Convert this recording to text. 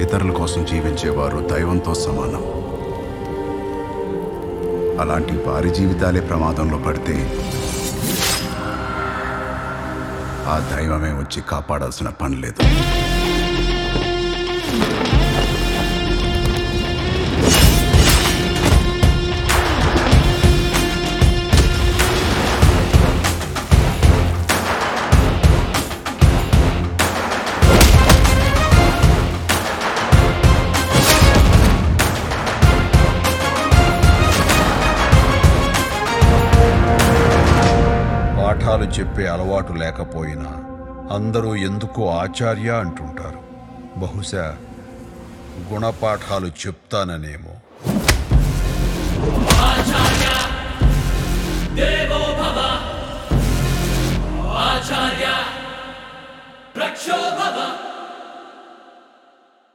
ఇతరుల కోసం జీవించేవారు దైవంతో సమానం అలాంటి వారి జీవితాలే ప్రమాదంలో పడితే ఆ దైవమే వచ్చి కాపాడాల్సిన పని లేదు పాఠాలు చెప్పే అలవాటు లేకపోయినా అందరూ ఎందుకో ఆచార్య అంటుంటారు బహుశా గుణపాఠాలు చెప్తాననేమో ఆచార్య ప్రక్షోభవ